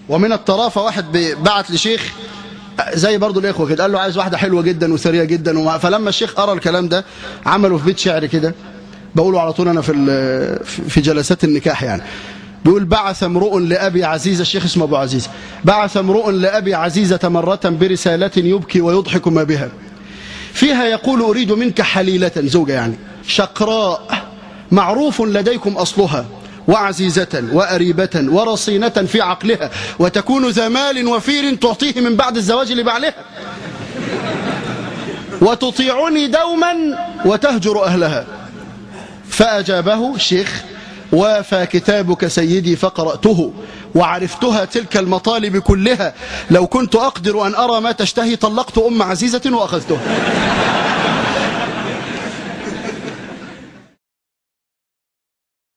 ومن الطرافة واحد بعت لشيخ زي برضو الإخوة كده قال له عايز واحدة حلوة جدا وثرية جدا وما فلما الشيخ قرأ الكلام ده عمله في بيت شعر كده بقوله على طول أنا في في جلسات النكاح يعني بيقول بعث امرؤ لأبي عزيزة الشيخ اسمه أبو عزيز بعث امرؤ لأبي عزيزة مرة برسالة يبكي ويضحك ما بها فيها يقول أريد منك حليلة زوجة يعني شقراء معروف لديكم أصلها وعزيزة وأريبة ورصينة في عقلها وتكون ذا مال وفير تعطيه من بعد الزواج لبعلها وتطيعني دوما وتهجر أهلها فأجابه الشيخ وافى كتابك سيدي فقرأته وعرفتها تلك المطالب كلها لو كنت أقدر أن أرى ما تشتهي طلقت أم عزيزة وأخذتها